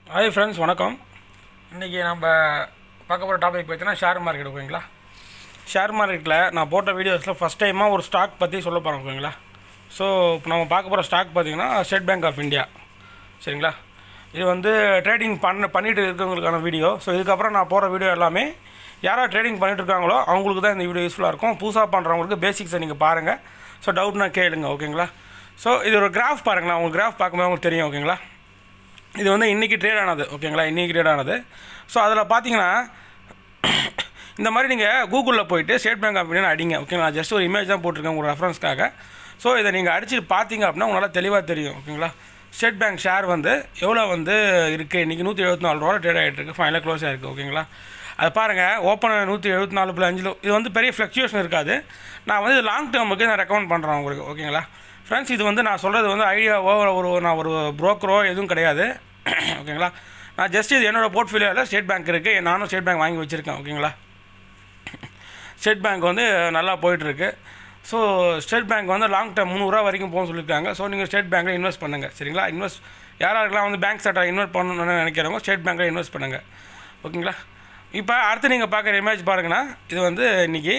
hi friends வணக்கம் இன்றைக்கி நம்ம பார்க்க போகிற டாபிக் பார்த்தீங்கன்னா ஷேர் மார்க்கெட் ஓகேங்களா ஷேர் மார்க்கெட்டில் நான் போட்ட வீடியோஸில் ஃபஸ்ட் டைமாக ஒரு ஸ்டாக் பற்றி சொல்ல போகிறேன் ஓகேங்களா ஸோ இப்போ நம்ம பார்க்க போகிற ஸ்டாக் பார்த்தீங்கன்னா ஸ்டேட் பேங்க் ஆஃப் இந்தியா சரிங்களா இது வந்து ட்ரேடிங் பண்ண பண்ணிட்டு இருக்கவங்களுக்கான வீடியோ ஸோ இதுக்கப்புறம் நான் போகிற வீடியோ எல்லாமே யாராவது ட்ரேடிங் பண்ணிட்டு இருக்காங்களோ அவங்களுக்கு தான் இந்த வீடியோ யூஸ்ஃபுல்லாக இருக்கும் புதுசாக பண்ணுறவங்களுக்கு பேசிக்ஸை நீங்கள் பாருங்கள் ஸோ டவுட்னா கேளுங்க ஓகேங்களா ஸோ இது ஒரு கிராஃப் பாருங்களா உங்களுக்கு கிராஃப் பார்க்கும்போது உங்களுக்கு தெரியும் ஓகேங்களா இது வந்து இன்றைக்கி ட்ரேட் ஆனது ஓகேங்களா இன்றைக்கி ட்ரேட் ஆனது ஸோ அதில் பார்த்தீங்கன்னா இந்த மாதிரி நீங்கள் கூகுளில் போயிட்டு ஸ்டேட் பேங்க் ஆஃப் இந்தியா அடிங்க ஓகேங்களா ஜஸ்ட் ஒரு இமேஜ் தான் போட்டிருக்கேன் உங்கள் ரெஃபரன்ஸ்க்காக ஸோ இதை நீங்கள் அடிச்சுட்டு பார்த்தீங்க அப்படின்னா உங்களுக்கு தெளிவாக தெரியும் ஓகேங்களா ஸ்டேட் பேங்க் ஷேர் வந்து எவ்வளோ வந்து இருக்குது இன்றைக்கி நூற்றி எழுபத்தி நாலு ரூபா ட்ரேட் ஆகிட்டு இருக்கு ஃபைனலாக க்ளோஸ் ஆகிருக்கு ஓகேங்களா அது பாருங்கள் ஓப்பன் நூற்றி எழுபத்தி நாலு புள்ளி அஞ்சில் இது வந்து பெரிய ஃப்ளக்சுவேஷன் இருக்காது நான் வந்து லாங் டேர்முக்கு நான் ரெக்கமெண்ட் பண்ணுறேன் உங்களுக்கு ஓகேங்களா ஃப்ரெண்ட்ஸ் இது வந்து நான் சொல்கிறது வந்து ஐடியாவோ ஒரு நான் ஒரு ப்ரோக்கரோ எதுவும் கிடையாது ஓகேங்களா நான் ஜஸ்ட் இது என்னோடய போர்ட்ஃபோலியோவில் ஸ்டேட் பேங்க் இருக்குது நானும் ஸ்டேட் பேங்க் வாங்கி வச்சுருக்கேன் ஓகேங்களா ஸ்டேட் பேங்க் வந்து நல்லா போயிட்டுருக்கு ஸோ ஸ்டேட் பேங்க் வந்து லாங் டேர்ம் முந்நூறுரூவா வரைக்கும் போகணும்னு சொல்லியிருக்காங்க ஸோ நீங்கள் ஸ்டேட் பேங்க்கில் இன்வெஸ்ட் பண்ணுங்கள் சரிங்களா இன்வெஸ்ட் யாராருக்கெல்லாம் வந்து பேங்க் செக்டர் இன்வெஸ்ட் பண்ணணும்னு நினைக்கிறவங்க ஸ்டேட் பேங்க்கில் இன்வெஸ்ட் பண்ணுங்கள் ஓகேங்களா இப்போ அடுத்து நீங்கள் பார்க்குற இமேஜ் பாருங்கன்னா இது வந்து இன்றைக்கி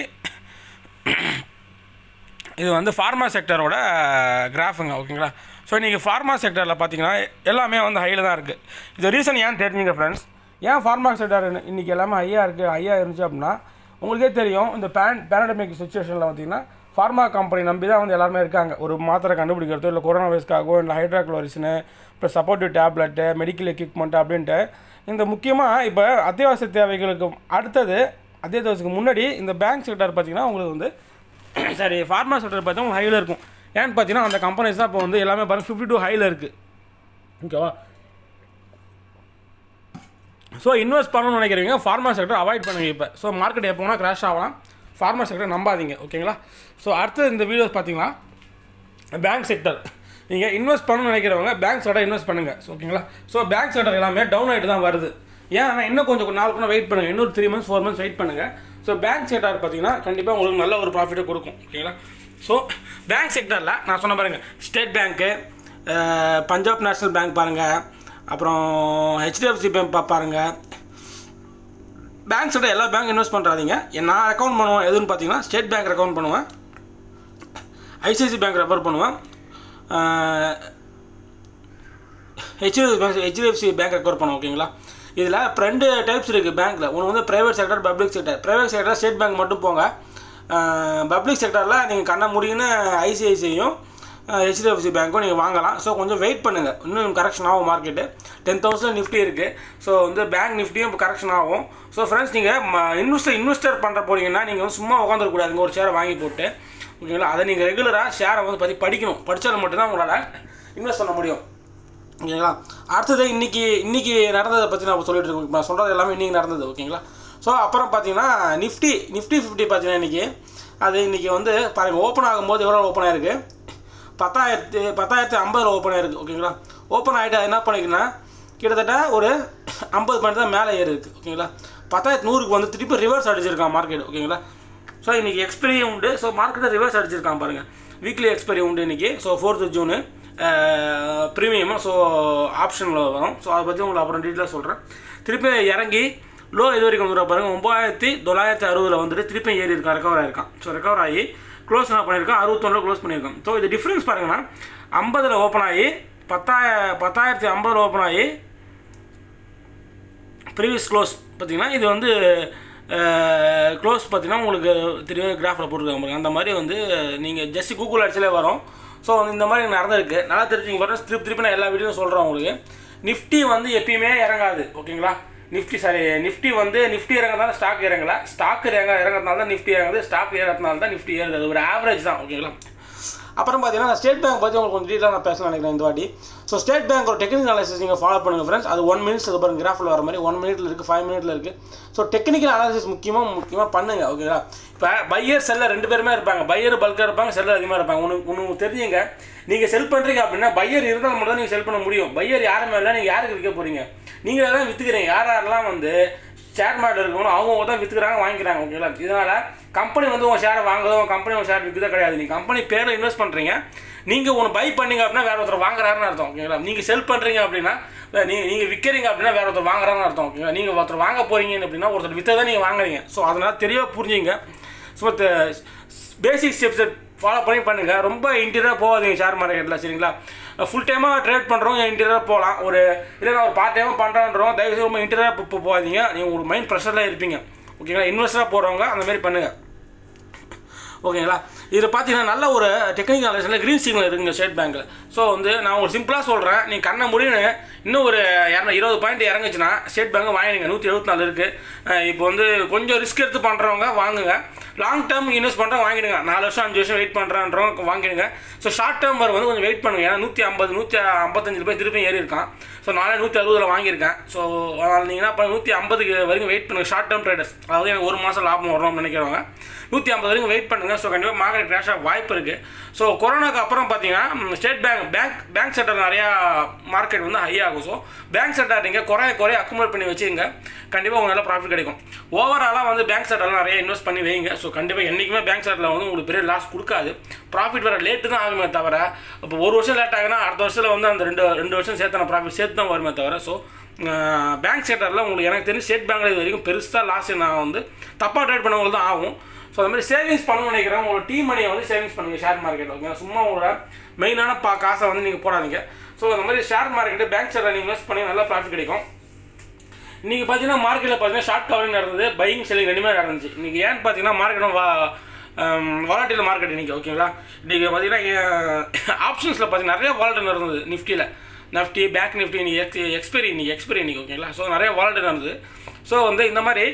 இது வந்து ஃபார்மா செக்டரோட கிராஃபுங்க ஓகேங்களா ஸோ இன்றைக்கி ஃபார்மா செக்டரில் பார்த்தீங்கன்னா எல்லாமே வந்து ஹையில் தான் இருக்குது இது ரீசன் ஏன் தெரிஞ்சுங்க ஃப்ரெண்ட்ஸ் ஏன் ஃபார்மா செக்டர் இன்றைக்கி எல்லாமே ஹையாக இருக்குது ஹையாக இருந்துச்சு அப்படின்னா உங்களுக்கே தெரியும் இந்த பேன் பேனடமிக் சுச்சுவேஷனில் பார்த்தீங்கன்னா ஃபார்மா கம்பெனி நம்பி தான் வந்து எல்லாருமே இருக்காங்க ஒரு மாத்திரை கண்டுபிடிக்கிறதோ இல்லை கொரோனா வைரஸ்க்காகவோ இல்லை ஹைட்ராக்ளோரிசனு இப்போ சப்போர்ட்டிவ் டேப்லெட்டு மெடிக்கல் எக்யூப்மெண்ட் அப்படின்ட்டு இந்த முக்கியமாக இப்போ அத்தியாவசிய தேவைகளுக்கு அடுத்தது அத்தியாவசியத்துக்கு முன்னாடி இந்த பேங்க் செக்டர் பார்த்திங்கன்னா உங்களுக்கு வந்து சரி ஃபார்மா செக்டர் பார்த்தீங்கன்னா ஹையில் இருக்கும் ஏன்னு பார்த்தீங்கன்னா அந்த கம்பெனிஸ் தான் இப்போ வந்து எல்லாமே பாருங்கள் ஃபிஃப்டி டூ ஹையில் இருக்குது ஓகேவா ஸோ இன்வெஸ்ட் பண்ணணும்னு நினைக்கிறீங்க ஃபார்மா செக்டர் அவாய்ட் பண்ணுங்க இப்போ ஸோ மார்க்கெட் எப்போ வேணால் கிராஷ் ஆகலாம் ஃபார்மா செக்டர் நம்பாதீங்க ஓகேங்களா ஸோ அடுத்து இந்த வீடியோஸ் பார்த்தீங்கன்னா பேங்க் செக்டர் நீங்கள் இன்வெஸ்ட் பண்ணணும்னு நினைக்கிறவங்க பேங்க் செக்டர் இன்வெஸ்ட் பண்ணுங்கள் ஓகேங்களா ஸோ பேங்க் செக்டர் எல்லாமே டவுன் ஆகிட்டு தான் வருது ஏன் ஆனால் இன்னும் கொஞ்சம் நாள் கூட வெயிட் பண்ணுங்கள் இன்னொரு three months four months wait பண்ணுங்கள் ஸோ பேங்க் செக்டர் பார்த்தீங்கன்னா கண்டிப்பாக உங்களுக்கு நல்ல ஒரு ப்ராஃபிட்டை கொடுக்கும் ஓகேங்களா ஸோ பேங்க் செக்டரில் நான் சொன்ன பாருங்க ஸ்டேட் பேங்க்கு பஞ்சாப் நேஷ்னல் பேங்க் பாருங்கள் அப்புறம் ஹெச்டிஎஃப்சி பேங்க் பாருங்கள் பேங்க் செக்டர் எல்லா பேங்க் இன்வெஸ்ட் பண்ணுறாதீங்க நான் அக்கௌண்ட் பண்ணுவேன் எதுன்னு பார்த்தீங்கன்னா ஸ்டேட் பேங்க் அக்கௌண்ட் பண்ணுவேன் ஐசிஐசி பேங்க் ரெஃபர் பண்ணுவேன் HDFC bank HDFC bank recover பண்ணுவோம் ஓகேங்களா இதில் ரெண்டு டைப்ஸ் இருக்குது பேங்க்கில் ஒன்று வந்து private sector public sector private sector State Bank மட்டும் போங்க பப்ளிக் செக்டரில் நீங்கள் கண்ண முடியுன்னு ஐசிஐசியும் ஹெச்டிஎஃப்சி பேங்க்கும் நீங்கள் வாங்கலாம் ஸோ கொஞ்சம் வெயிட் பண்ணுங்கள் இன்னும் கரெக்ஷன் ஆகும் மார்க்கெட்டு டென் தௌசண்ட் நிஃப்டி இருக்குது ஸோ வந்து பேங்க் நிஃப்டியும் இப்போ கரெக்ஷன் ஆகும் ஸோ ஃப்ரெண்ட்ஸ் நீங்கள் இன்வெஸ்டர் இன்வெஸ்டர் பண்ணுற போறீங்கன்னா நீங்கள் வந்து சும்மா உட்காந்துருக்கூடாதுங்க ஒரு ஷேரை வாங்கி போட்டு ஓகேங்களா அதை நீங்கள் ரெகுலராக ஷேரை வந்து பற்றி படிக்கணும் படித்தால் மட்டும்தான் உங்களால் இன்வெஸ்ட் பண்ண முடியும் ஓகேங்களா அடுத்தது இன்றைக்கி இன்றைக்கி நடந்ததை பற்றி நான் சொல்லிட்டு இருக்கோம் நான் சொல்கிறது எல்லாமே இன்றைக்கி நடந்தது ஓகேங்களா ஸோ அப்புறம் பார்த்தீங்கன்னா நிஃப்டி நிஃப்டி ஃபிஃப்டி பார்த்தீங்கன்னா இன்றைக்கி அது இன்றைக்கி வந்து பாருங்கள் ஓப்பன் ஆகும்போது எவ்வளோ ஓப்பன் ஆயிருக்கு பத்தாயிரத்து பத்தாயிரத்து ஐம்பதில் ஓப்பன் ஆயிருக்கு ஓகேங்களா ஓப்பன் ஆகிட்டு அது என்ன பண்ணிங்கன்னா கிட்டத்தட்ட ஒரு ஐம்பது பாயிண்ட் தான் மேலே ஏறி இருக்குது ஓகேங்களா பத்தாயிரத்து நூறுக்கு வந்து திருப்பி ரிவர்ஸ் அடிச்சிருக்கான் மார்க்கெட் ஓகேங்களா ஸோ இன்றைக்கி எக்ஸ்பெரியும் உண்டு ஸோ மார்க்கெட்டை ரிவர்ஸ் அடிச்சிருக்கான் பாருங்கள் வீக்லி எக்ஸ்பெரி உண்டு இன்றைக்கி ஸோ ஃபோர்த்து ஜூனு ப்ரீமியமாக ஸோ ஆப்ஷனில் வரும் ஸோ அதை பற்றி உங்களுக்கு அப்புறம் டீட்டெயிலாக சொல்கிறேன் திருப்பி இறங்கி லோ இது வரைக்கும் வந்துடும் பாருங்கள் ஒம்பதாயிரத்தி தொள்ளாயிரத்தி அறுபதில் வந்துட்டு திருப்பி ஏறி இருக்கான் ரெக்கவர் ஆகிருக்கான் ஸோ ரெக்கவர் ஆகி க்ளோஸ் என்ன பண்ணியிருக்கான் அறுபத்தொன்னில் க்ளோஸ் பண்ணியிருக்கான் ஸோ இது டிஃப்ரென்ஸ் பாருங்கன்னா ஐம்பதில் ஓப்பன் ஆகி பத்தாய பத்தாயிரத்தி ஐம்பதில் ஓப்பன் ஆகி ப்ரீவியஸ் க்ளோஸ் பார்த்தீங்கன்னா இது வந்து க்ளோஸ் பார்த்தீங்கன்னா உங்களுக்கு தெரிய கிராஃபில் போட்டுருக்காங்க பாருங்க அந்த மாதிரி வந்து நீங்கள் ஜஸ்ட் கூகுள் அடிச்சாலே வரும் ஸோ இந்த மாதிரி நடந்திருக்கு நல்லா தெரிஞ்சுங்க பாருங்க திருப்பி திருப்பி நான் எல்லா வீடியோவும் சொல்கிறேன் உங்களுக்கு நிஃப்டி வந்து எப்பயுமே இறங்காது ஓகேங்களா நிஃப்டி சாரி நிஃப்டி வந்து நிஃப்டி இறங்குறதுனால ஸ்டாக் இறங்கல ஸ்டாக் இறங்க இறங்குறதுனால தான் நிஃப்டி இறங்குது ஸ்டாக் ஏறதுனால தான் நிஃப்டி ஏறுது ஒரு ஆவரேஜ் தான் ஓகேங்களா அப்புறம் பார்த்தீங்கன்னா ஸ்டேட் பேங்க் பற்றி உங்களுக்கு கொஞ்சம் டீட்டெயிலாக நான் பேசலாம் நினைக்கிறேன் இந்த வாட்டி ஸோ ஸ்டேட் பேங்க் ஒரு டெக்னிக்கல் அனாலிசிஸ் நீங்கள் ஃபாலோ பண்ணுங்கள் ஃப்ரெண்ட்ஸ் அது ஒன் மினிட்ஸ் அது பாருங்க கிராஃபில் வர மாதிரி ஒன் மினிட்ல இருக்குது ஃபைவ் மினிட்ல இருக்குது ஸோ டெக்னிக்கல் அனாலிசிஸ் முக்கியமாக முக்கியமாக பண்ணுங்கள் ஓகேங்களா இப்போ பையர் செல்லர் ரெண்டு பேருமே இருப்பாங்க பையர் பல்காக இருப்பாங்க செல்லர் அதிகமாக இருப்பாங்க ஒன்று ஒன்று தெரிஞ்சுங்க நீங்கள் செல் பண்ணுறீங்க அப்படின்னா பையர் இருந்தால் மட்டும் தான் நீங்கள் செல் பண்ண முடியும் பையர் யாருமே இல்லை நீங்கள் யாருக்கு விற்க போகிறீங்க நீங்களே தான் விற்றுக்கிறீங்க யார் யாரெல்லாம் வந்து ஷேர் மார்க்கெட் இருக்கணும் அவங்க தான் விற்றுக்கிறாங்க வாங்கிக்கிறாங்க ஓகேங்களா இதனால் கம்பெனி வந்து உங்கள் ஷேரை வாங்குதோ உங்கள் கம்பெனி உங்கள் ஷேர் விற்குதோ கிடையாது நீங்கள் கம்பெனி பேரில் இன்வெஸ்ட் பண்ணுறீங்க நீங்கள் ஒன்று பை பண்ணீங்க அப்படின்னா வேற ஒருத்தர் வாங்குறாருன்னு அர்த்தம் ஓகேங்களா நீங்கள் செல் பண்ணுறீங்க அப்படின்னா நீங்கள் நீங்கள் விற்கிறீங்க அப்படின்னா வேற ஒருத்தர் வாங்குறாருன்னு அர்த்தம் ஓகேங்களா நீங்கள் ஒருத்தர் வாங்க போகிறீங்க அப்படின்னா ஒருத்தர் விற்று தான் நீங்கள் வாங்குறீங்க ஸோ அதனால் தெளிவாக புரிஞ்சுங்க ஸோ பேசிக் ஸ்டெப்ஸை ஃபாலோ பண்ணி பண்ணுங்கள் ரொம்ப இன்டீரியராக போகாதீங்க ஷேர் மார்க்கெட்டில் சரிங்களா ஃபுல் டைமாக ட்ரேட் பண்ணுறவங்க இன்டீரியராக போகலாம் ஒரு இல்லை நான் ஒரு பார்ட் டைமாக பண்ணுறேன்றோம் தயவுசெய்து ரொம்ப இன்டீரியராக இப்போ போகாதீங்க நீங்கள் உங்களுக்கு மைண்ட் ப்ரெஷரில் இருப்பீங்க ஓகேங்களா இன்வெஸ்டராக போகிறவங்க அந்த மாதிரி பண்ணுங்கள் ஓகேங்களா இதில் பார்த்தீங்கன்னா நல்ல ஒரு டெக்னிக்கல் அனலிஸில் க்ரீன் சிக்னல் இருக்குங்க ஸ்டேட் பேங்க்கில் ஸோ வந்து நான் ஒரு சிம்பிளாக சொல்கிறேன் நீ கண்ணை முடின்னு இன்னும் ஒரு இரநூ இருபது பாயிண்ட் இறங்குச்சுன்னா ஸ்டேட் பேங்க் வாங்கிடுங்க நூற்றி எழுபத்தி நாலு இருக்குது இப்போ வந்து கொஞ்சம் ரிஸ்க் எடுத்து பண்ணுறவங்க வாங்குங்க லாங் டேர்ம் இன்வெஸ்ட் பண்ணுறவங்க வாங்கிடுங்க நாலு வருஷம் அஞ்சு வருஷம் வெயிட் பண்ணுறன்றவங்க வாங்கிடுங்க ஸோ ஷார்ட் டேர்ம் வர வந்து கொஞ்சம் வெயிட் பண்ணுங்க ஏன்னா நூற்றி ஐம்பது நூற்றி ஐம்பத்தஞ்சு ரூபாய் திருப்பி ஏறி இருக்கான் ஸோ நானே நூற்றி அறுபதில் வாங்கியிருக்கேன் ஸோ அதனால் நீங்கள் என்ன பண்ண நூற்றி ஐம்பதுக்கு வரைக்கும் வெயிட் பண்ணுங்கள் ஷார்ட் டேர்ம் ட்ரேடர்ஸ் அதாவது எனக்கு ஒரு மாதம் லாபம் வரணும்னு நினைக்கிறவங்க நூற்றி ஐம்பது வரைக்கும் வெயிட் பண்ணுங்கள் ஸோ கண்டிப்பாக மார்க்கெட் கிராஷாக வாய்ப்பு இருக்குது ஸோ கொரோனாக்கு அப்புறம் பார்த்தீங்கன்னா State Bank bank bank sector நிறையா மார்க்கெட் வந்து ஹை ஆகும் ஸோ பேங்க் செக்டர் நீங்கள் குறைய குறைய அக்குமுலேட் பண்ணி வச்சுங்க கண்டிப்பாக உங்களுக்கு நல்ல ப்ராஃபிட் கிடைக்கும் ஓவராலாக வந்து பேங்க் செக்டரில் நிறைய இன்வெஸ்ட் பண்ணி வைங்க ஸோ கண்டிப்பாக என்றைக்குமே பேங்க் செக்டரில் வந்து உங்களுக்கு பெரிய லாஸ் கொடுக்காது ப்ராஃபிட் வர லேட்டு தான் ஆகுமே தவிர இப்போ ஒரு வருஷம் லேட் ஆகுனா அடுத்த வருஷத்தில் வந்து அந்த ரெண்டு ரெண்டு வருஷம் சேர்த்தான ப்ராஃபிட் சேர்த்து தான் வருமே தவிர ஸோ பேங்க் செக்டரில் உங்களுக்கு எனக்கு தெரிஞ்சு ஸ்டேட் பேங்க்கில் இது வரைக்கும் பெருசாக லாஸ் நான் வந்து தப்பாக ட்ரேட் பண்ணவங்களுக்கு தான் ஆகும் ஸோ அந்த மாதிரி சேவிங்ஸ் பண்ணணும்னு நினைக்கிறேன் உங்களோட டீ மணியை வந்து சேவிங்ஸ் பண்ணுங்கள் ஷேர் மார்க்கெட் ஓகேங்களா சும்மா உங்களோட மெயினான பா காசை வந்து நீங்கள் போடாதீங்க ஸோ அந்த மாதிரி ஷேர் மார்க்கெட்டு பேங்க் செக்டரில் நீங்கள் இன்வெஸ்ட் பண்ணி நல்லா ப்ராஃபிட் கிடைக்கும் இன்றைக்கி பார்த்தீங்கன்னா மார்க்கெட்டில் பார்த்தீங்கன்னா ஷார்ட் கவரிங் நடந்தது பையிங் செல்லிங் ரெண்டுமே நடந்துச்சு இன்றைக்கி ஏன்னு பார்த்தீங்கன்னா மார்க்கெட்டும் வா வாலட்டில் மார்க்கெட் இன்றைக்கி ஓகேங்களா இன்றைக்கி பார்த்தீங்கன்னா ஆப்ஷன்ஸில் பார்த்தீங்கன்னா நிறைய வாலட் நடந்தது நிஃப்டியில் நிஃப்டி பேங்க் நிஃப்டி இன்னைக்கு எக்ஸ் எக்ஸ்பைரி இன்னைக்கு எக்ஸ்பைரி இன்னைக்கு ஓகேங்களா ஸோ நிறைய வாலட் நடந்தது ஸோ வந்து இந்த மாதிரி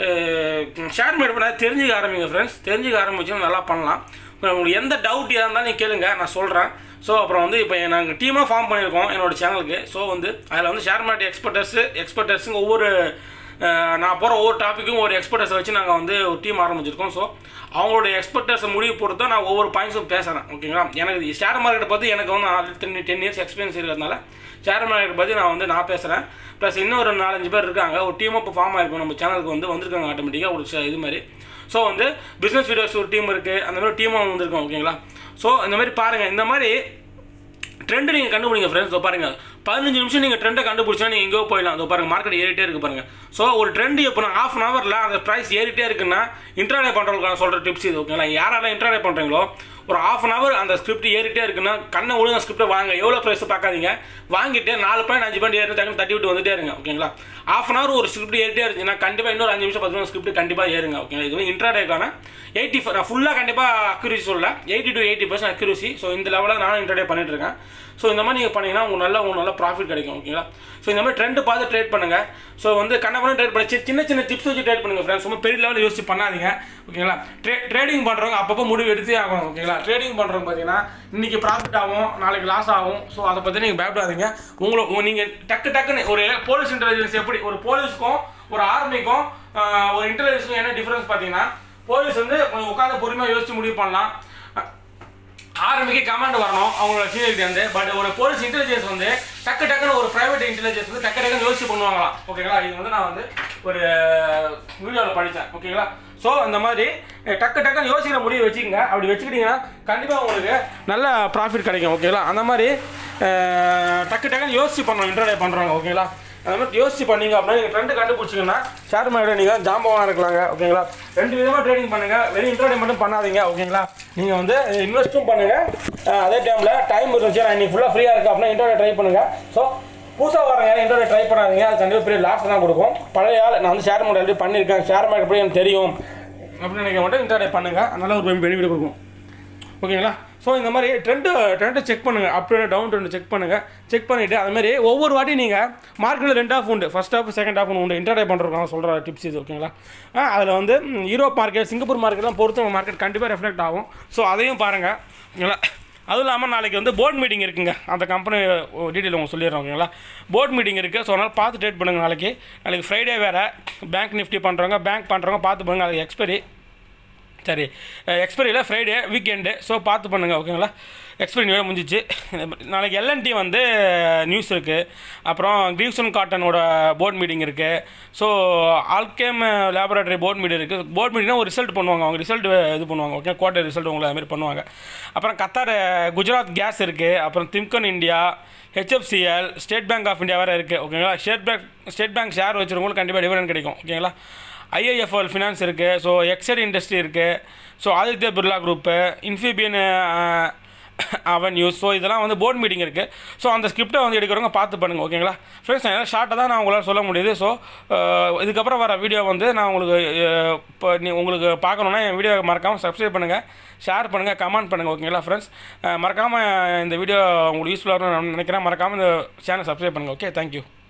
ஷேர் மார்க்கெட் பண்ண தெரிஞ்சுக்க ஆரம்பிங்க ஃப்ரெண்ட்ஸ் தெரிஞ்சுக்க ஆரம்பிச்சோம் நல்லா பண்ணலாம் உங்களுக்கு எந்த டவுட் இருந்தாலும் நீங்கள் கேளுங்க நான் சொல்கிறேன் ஸோ அப்புறம் வந்து இப்போ நாங்கள் டீமாக ஃபார்ம் பண்ணியிருக்கோம் என்னோட சேனலுக்கு ஸோ வந்து அதில் வந்து ஷேர் மார்க்கெட் எக்ஸ்பர்டர்ஸு எக்ஸ்பர்டர்ஸுங்க ஒவ்வொரு நான் போகிற ஒவ்வொரு டாப்பிக்கும் ஒரு எக்ஸ்பர்டர்ஸை வச்சு நாங்கள் வந்து ஒரு டீம் ஆரம்பிச்சிருக்கோம் ஸோ அவங்களோட எக்ஸ்பர்டர்ஸை முடிவு பொறுத்து தான் நான் ஒவ்வொரு பாயிண்ட்ஸும் பேசுகிறேன் ஓகேங்களா எனக்கு ஷேர் மார்க்கெட்டை பற்றி எனக்கு வந்து already ten ten years experience இருக்கிறதுனால ஷேர் மார்க்கெட் பற்றி நான் வந்து நான் பேசுகிறேன் ப்ளஸ் இன்னும் ஒரு நாலஞ்சு பேர் இருக்காங்க ஒரு டீம் இப்போ ஃபார்ம் ஆயிருக்கும் நம்ம சேனலுக்கு வந்து வந்திருக்காங்க ஆட்டோமேட்டிக்காக ஒரு இது மாதிரி ஸோ வந்து பிஸ்னஸ் வீடியோஸ் ஒரு டீம் இருக்குது அந்த மாதிரி டீமாக வந்திருக்கோம் ஓகேங்களா ஸோ இந்த மாதிரி பாருங்கள் இந்த மாதிரி ட்ரெண்டு நீங்கள் கண்டுபிடிங்க ஃப்ரெண்ட்ஸ் பாருங்க பதினஞ்சு நிமிஷம் நீங்கள் ட்ரெண்டை கண்டுபிடிச்சா நீங்கள் எங்கேயோ போயிடலாம் அதோ பாருங்க மார்க்கெட் ஏறிட்டே இருக்கு பாருங்க ஸோ ஒரு ட்ரெண்ட் இப்போ நான் ஆஃப் அன் ஹவரில் அந்த ப்ரைஸ் ஏறிட்டே இருக்குன்னா இன்ட்ராடே பண்ணுறவங்களுக்கான சொல்கிற டிப்ஸ் இது ஓகேங்களா யாரெல்லாம் இன்ட்ராடே பண்ணுறீங்களோ ஒரு ஆஃப் அன் ஹவர் அந்த ஸ்கிரிப்ட் ஏறிட்டே இருக்குன்னா கண்ணை ஒழுங்கா ஸ்கிரிப்டை வாங்க எவ்வளோ ப்ரைஸ் பார்க்காதீங்க வாங்கிட்டு நாலு பாயிண்ட் அஞ்சு பாயிண்ட் ஏறி டக்குனு தட்டி விட்டு வந்துட்டே இருங்க ஓகேங்களா ஆஃப் அன் ஹவர் ஒரு ஸ்கிரிப்ட் ஏறிட்டே இருந்துச்சுன்னா கண்டிப்பாக இன்னொரு அஞ்சு நிமிஷம் பத்து நிமிஷம் ஸ்கிரிப்ட் கண்டிப்பாக ஏறுங்க ஓகேங்களா இது இன்ட்ராடேக்கான எயிட்டி நான் ஃபுல்லாக கண்டிப்பாக அக்யூரிசி சொல்ல eighty to eighty percent accuracy so இந்த லெவலில் நானும் இன்ட்ராடே பண்ணிட்டு இருக்கேன் ஸோ இந்த மாதிரி நீங்கள் பண்ணீங்கன்னா உங்களுக்கு நல்ல உங்களுக்கு நல்ல ப்ராஃபிட் கிடைக்கும் ஓகேங்களா ஸோ இந்த மாதிரி ட்ரெண்ட் பார்த்து ட்ரேட் பண்ணுங்க ஸோ வந்து கண்ணப்பண்ண ட்ரேட் பண்ணி சி- சின்ன சின்ன டிப்ஸ் வச்சு ட்ரேட் பண்ணுங்க ஃப்ரெண்ட்ஸ் ரொம்ப பெரிய லெவலில் யோசிச்சு பண்ணாதீங்க ஓகேங்களா ட்ரே ட்ரேடிங் பண்ணுறவங்க அப்பப்போ முடிவு எடுத்தே ஆகணும் ஓகேங்களா ட்ரேடிங் பண்ணுறவங்க பார்த்தீங்கன்னா இன்னைக்கு ப்ராஃபிட் ஆகும் நாளைக்கு லாஸ் ஆகும் ஸோ அதை பற்றி நீங்கள் பயப்படாதீங்க உங்களை நீங்கள் டக்கு டக்குன்னு ஒரு போலீஸ் இன்டெலிஜென்ஸ் எப்படி ஒரு போலீஸ்க்கும் ஒரு ஆர்மிக்கும் ஒரு இன்டெலிஜென்ஸுக்கும் என்ன டிஃப்ரென்ஸ் பார்த்தீங்கன்னா போலீஸ் வந்து கொஞ்சம் உட்காந்து பொறுமையாக யோசிச்சு முடிவு பண்ணலாம் ஆர்மிக்கு கமாண்ட் வரணும் அவங்களோட சீனியரிட்டி வந்து பட் ஒரு போலீஸ் இன்டெலிஜென்ஸ் வந்து டக்கு டக்குன்னு ஒரு பிரைவேட் இன்டெலிஜென்ஸ் வந்து டக்கு டக்குன்னு யோசிச்சு பண்ணுவாங்களாம் ஓகேங்களா இது வந்து நான் வந்து ஒரு வீடியோவில் படித்தேன் ஓகேங்களா ஸோ இந்த மாதிரி அஹ், டக்கு டக்குன்னு யோசிக்கிற முடிவு வச்சுக்கோங்க அப்படி வச்சுக்கிட்டீங்கன்னா கண்டிப்பாக உங்களுக்கு நல்ல ப்ராஃபிட் கிடைக்கும் ஓகேங்களா அந்த மாதிரி அஹ், டக்கு டக்குன்னு யோசிச்சு பண்ணணும் இன்டர்டே பண்ணுறவங்க ஓகேங்களா அந்த மாதிரி யோசிச்சு பண்ணீங்க அப்படின்னா நீங்கள் ட்ரெண்டு கண்டுபிடிச்சிங்கன்னா ஷேர் மார்க்கெட் நீங்கள் ஜாம்பவாக இருக்கலாங்க ஓகேங்களா ரெண்டு விதமாக ட்ரேடிங் பண்ணுங்கள் வெறும் இன்ட்ராடே மட்டும் பண்ணாதீங்க ஓகேங்களா நீங்கள் வந்து இன்வெஸ்ட்டும் பண்ணுங்கள் அஹ் அதே டைமில் டைம் இருந்துச்சு நான் இன்னைக்கு ஃபுல்லாக ஃப்ரீயாக இருக்கு அப்படின்னா இன்ட்ராடே ட்ரை பண்ணுங்கள் ஸோ புதுசாக வரவங்க இன்ட்ராடே ட்ரை பண்ணாதீங்க அது கண்டிப்பாக பெரிய லாஸ் தான் கொடுக்கும் பழைய ஆள் நான் வந்து ஷேர் மார்க்கெட் எப்படி பண்ணியிருக்கேன் ஷேர் மார்க்கெட் எப்படி எனக்கு தெரியும் அப்படின்னு நினைக்க மட்டும் இன்ட்ராடே பண்ணுங்கள் அதனால ஒரு பெனிஃபிட் கொடுக்கும் ஓகேங்களா ஸோ இந்த மாதிரி ட்ரெண்டு ட்ரெண்டை செக் பண்ணுங்கள் up trend down trend check பண்ணுங்கள் செக் பண்ணிவிட்டு அது மாதிரி ஒவ்வொரு வாட்டி நீங்கள் மார்க்கெட்டில் ரெண்டு ஆஃப் உண்டு ஃபஸ்ட் ஆஃப் செகண்ட் ஆஃப் உண்டு இன்டர்டே பண்ணுறோம் சொல்கிற டிப்ஸ் இது ஓகேங்களா அதில் வந்து ம், யூரோப் மார்க்கெட் சிங்கப்பூர் மார்க்கெட்லாம் பொறுத்து மார்க்கெட் கண்டிப்பாக ரெஃப்ளெக்ட் ஆகும் ஸோ அதையும் பாருங்கள் ஓகேங்களா அதுவும் இல்லாமல் நாளைக்கு வந்து போர்ட் மீட்டிங் இருக்குங்க அந்த கம்பெனி டீட்டெயில் உங்களுக்கு சொல்லிடுறோம் ஓகேங்களா போர்ட் மீட்டிங் இருக்குது ஸோ அதனால் பார்த்து ட்ரேட் பண்ணுங்கள் நாளைக்கு நாளைக்கு ஃப்ரைடே வேறு பேங்க் நிஃப்டி பண்ணுறவங்க பேங்க் பண்ணுறவங்க பார்த்து பண்ணுங்கள் அது எக்ஸ்பைரி சரி எக்ஸ்பைரியில் ஃப்ரைடே வீக்கெண்டு ஸோ பார்த்து பண்ணுங்கள் ஓகேங்களா எக்ஸ்பிளைன் வேலை முடிஞ்சிச்சு நாளைக்கு எல்என்டி வந்து நியூஸ் இருக்குது அப்புறம் கிரீவ்சன் காட்டனோட போர்ட் மீட்டிங் இருக்குது so Alkem laboratory board meeting இருக்குது போர்ட் மீட்டிங்னா ஒரு ரிசல்ட் பண்ணுவாங்க அவங்க ரிசல்ட் இது பண்ணுவாங்க ஓகே குவார்டர் ரிசல்ட் உங்களை அதுமாரி பண்ணுவாங்க அப்புறம் கத்தார் குஜராத் கேஸ் இருக்குது அப்புறம் Timken India HFCL state bank of India வேறு இருக்குது ஓகேங்களா state bank state bank share வச்சுருக்கவங்களுக்கு கண்டிப்பாக டிவிடெண்ட் கிடைக்கும் ஓகேங்களா ஐஐஎஃப்எல் ஃபினான்ஸ் இருக்குது ஸோ எக்ஸைட் இண்டஸ்ட்ரி இருக்குது ஸோ ஆதித்ய பிர்லா குரூப்பு இன்ஃபிபியன் அவென்யூஸ் ஸோ இதெல்லாம் வந்து போர்ட் மீட்டிங் இருக்குது ஸோ அந்த ஸ்கிரிப்டை வந்து எடுக்கிறவங்க பார்த்து பண்ணுங்கள் ஓகேங்களா ஃப்ரெண்ட்ஸ் நான் ஷார்ட்டாக தான் நான் உங்களால் சொல்ல முடியுது ஸோ இதுக்கப்புறம் வர வீடியோ வந்து நான் உங்களுக்கு அஹ், இப்போ நீ உங்களுக்கு பார்க்கணுன்னா என் வீடியோ மறக்காமல் சப்ஸ்கிரைப் பண்ணுங்கள் ஷேர் பண்ணுங்கள் கமெண்ட் பண்ணுங்கள் ஓகேங்களா ஃப்ரெண்ட்ஸ் மறக்காமல் இந்த வீடியோ உங்களுக்கு யூஸ்ஃபுல்லாக இருக்கும்னு நான் நினைக்கிறேன் மறக்காமல் இந்த சேனல் சப்ஸ்கிரைப் பண்ணுங்கள் ஓகே தேங்க்யூ